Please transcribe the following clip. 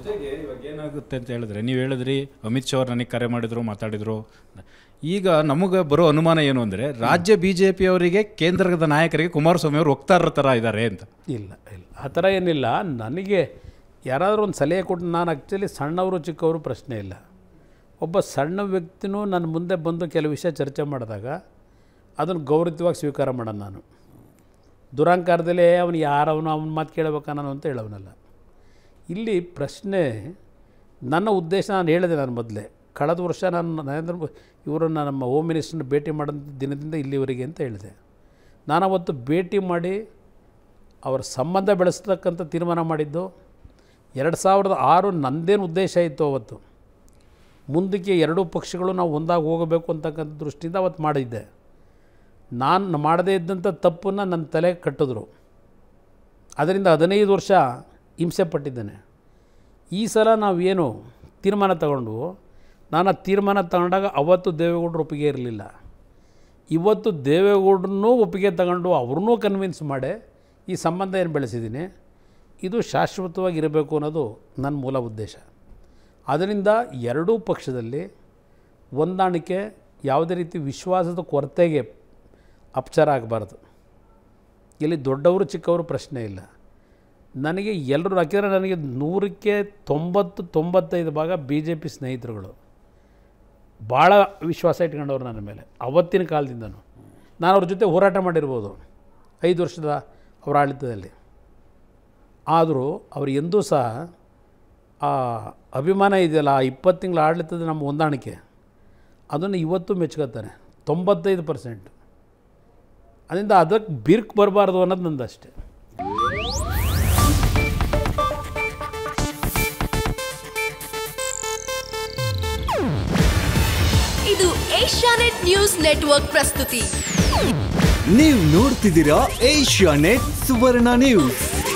ಜೊತೆಗೆ ಇವಾಗ ಏನಾಗುತ್ತೆ ಅಂತ ಹೇಳಿದ್ರೆ ನೀವು ಹೇಳಿದ್ರಿ ಅಮಿತ್ ಶಾ ಅವ್ರು ನನಗೆ ಕರೆ ಮಾಡಿದ್ರು ಮಾತಾಡಿದ್ರು ಈಗ ನಮಗೆ ಬರೋ ಅನುಮಾನ ಏನು ಅಂದರೆ ರಾಜ್ಯ ಬಿ ಜೆ ಪಿಯವರಿಗೆ ಕೇಂದ್ರದ ನಾಯಕರಿಗೆ ಕುಮಾರಸ್ವಾಮಿ ಅವರು ವಕ್ತಾರರ ಥರ ಇದ್ದಾರೆ ಅಂತ ಇಲ್ಲ ಇಲ್ಲ ಆ ಥರ ಏನಿಲ್ಲ ನನಗೆ ಯಾರಾದರೂ ಒಂದು ಸಲಹೆ ಕೊಟ್ಟು ನಾನು ಆ್ಯಕ್ಚುಲಿ ಸಣ್ಣವರು ಚಿಕ್ಕವರು ಪ್ರಶ್ನೆ ಇಲ್ಲ ಒಬ್ಬ ಸಣ್ಣ ವ್ಯಕ್ತಿನೂ ನನ್ನ ಮುಂದೆ ಬಂದು ಕೆಲವು ವಿಷಯ ಚರ್ಚೆ ಮಾಡಿದಾಗ ಅದನ್ನು ಗೌರವವಾಗಿ ಸ್ವೀಕಾರ ಮಾಡೋಣ ನಾನು ದುರಂಕಾರದಲ್ಲೇ ಅವನು ಯಾರವನು ಅವನ ಮಾತು ಕೇಳಬೇಕಾ ನಾನು ಅಂತ ಹೇಳೋನಲ್ಲ ಇಲ್ಲಿ ಪ್ರಶ್ನೆ ನನ್ನ ಉದ್ದೇಶ ನಾನು ಹೇಳಿದೆ ನಾನು ಮೊದಲೇ ಕಳೆದ ವರ್ಷ ನಾನು ನರೇಂದ್ರ ಮೋ- ಇವರನ್ನು ನಮ್ಮ ಹೋಮ್ ಮಿನಿಸ್ಟ್ರನ್ನ ಭೇಟಿ ಮಾಡೋಂಥ ದಿನದಿಂದ ಇಲ್ಲಿವರೆಗೆ ಅಂತ ಹೇಳಿದೆ ನಾನು ಅವತ್ತು ಭೇಟಿ ಮಾಡಿ ಅವರ ಸಂಬಂಧ ಬೆಳೆಸ್ತಕ್ಕಂಥ ತೀರ್ಮಾನ ಮಾಡಿದ್ದು ಎರಡು ಸಾವಿರದ ಆರು ನನ್ನದೇನು ಉದ್ದೇಶ ಇತ್ತು ಅವತ್ತು ಮುಂದಕ್ಕೆ ಎರಡೂ ಪಕ್ಷಗಳು ನಾವು ಒಂದಾಗಿ ಹೋಗಬೇಕು ಅಂತಕ್ಕಂಥ ದೃಷ್ಟಿಯಿಂದ ಅವತ್ತು ಮಾಡಿದ್ದೆ ನಾನು ಮಾಡದೇ ಇದ್ದಂಥ ತಪ್ಪನ್ನು ನನ್ನ ತಲೆ ಕಟ್ಟಿದ್ರು ಅದರಿಂದ ಹದಿನೈದು ವರ್ಷ ಹಿಂಸೆ ಪಟ್ಟಿದ್ದೇನೆ ಈ ಸಲ ನಾವೇನು ತೀರ್ಮಾನ ತಗೊಂಡು ನಾನು ಆ ತೀರ್ಮಾನ ತಗೊಂಡಾಗ ಅವತ್ತು ದೇವೇಗೌಡರು ಒಪ್ಪಿಗೆ ಇರಲಿಲ್ಲ ಇವತ್ತು ದೇವೇಗೌಡರನ್ನೂ ಒಪ್ಪಿಗೆ ತಗೊಂಡು ಅವ್ರನ್ನೂ ಕನ್ವಿನ್ಸ್ ಮಾಡಿ ಈ ಸಂಬಂಧ ಏನು ಬೆಳೆಸಿದ್ದೀನಿ ಇದು ಶಾಶ್ವತವಾಗಿ ಇರಬೇಕು ಅನ್ನೋದು ನನ್ನ ಮೂಲ ಉದ್ದೇಶ ಅದರಿಂದ ಎರಡೂ ಪಕ್ಷದಲ್ಲಿ ಹೊಂದಾಣಿಕೆ ಯಾವುದೇ ರೀತಿ ವಿಶ್ವಾಸದ ಕೊರತೆಗೆ ಅಪಚಾರ ಆಗಬಾರ್ದು ಇಲ್ಲಿ ದೊಡ್ಡವರು ಚಿಕ್ಕವರು ಪ್ರಶ್ನೆ ಇಲ್ಲ ನನಗೆ ಎಲ್ಲರೂ ಯಾಕೆಂದರೆ ನನಗೆ ನೂರಕ್ಕೆ ತೊಂಬತ್ತು ತೊಂಬತ್ತೈದು ಭಾಗ ಬಿ ಜೆ ಪಿ ಸ್ನೇಹಿತರುಗಳು ಭಾಳ ವಿಶ್ವಾಸ ಇಟ್ಕೊಂಡವ್ರು ನನ್ನ ಮೇಲೆ ಅವತ್ತಿನ ಕಾಲದಿಂದನೂ ನಾನು ಅವ್ರ ಜೊತೆ ಹೋರಾಟ ಮಾಡಿರ್ಬೋದು ಐದು ವರ್ಷದ ಅವರ ಆಡಳಿತದಲ್ಲಿ ಆದರೂ ಅವ್ರು ಎಂದೂ ಸಹ ಆ ಅಭಿಮಾನ ಇದೆಯಲ್ಲ ಆ ಇಪ್ಪತ್ತು ತಿಂಗಳ ಆಡಳಿತದ ನಮ್ಮ ಹೊಂದಾಣಿಕೆ ಅದನ್ನು ಇವತ್ತು ಮೆಚ್ಕೋತಾರೆ ತೊಂಬತ್ತೈದು ಪರ್ಸೆಂಟ್ ಅದರಿಂದ ಅದಕ್ಕೆ ಬಿರ್ಕ್ ಬರಬಾರ್ದು ಅನ್ನೋದು ನಂದು ಅಷ್ಟೇ ಇದು ಏಷ್ಯಾನೆಟ್ ನ್ಯೂಸ್ ನೆಟ್ವರ್ಕ್ ಪ್ರಸ್ತುತಿ ನೀವು ನೋಡ್ತಿದ್ದೀರಾ ಏಷ್ಯಾ ನೆಟ್ ಸುವರ್ಣ ನ್ಯೂಸ್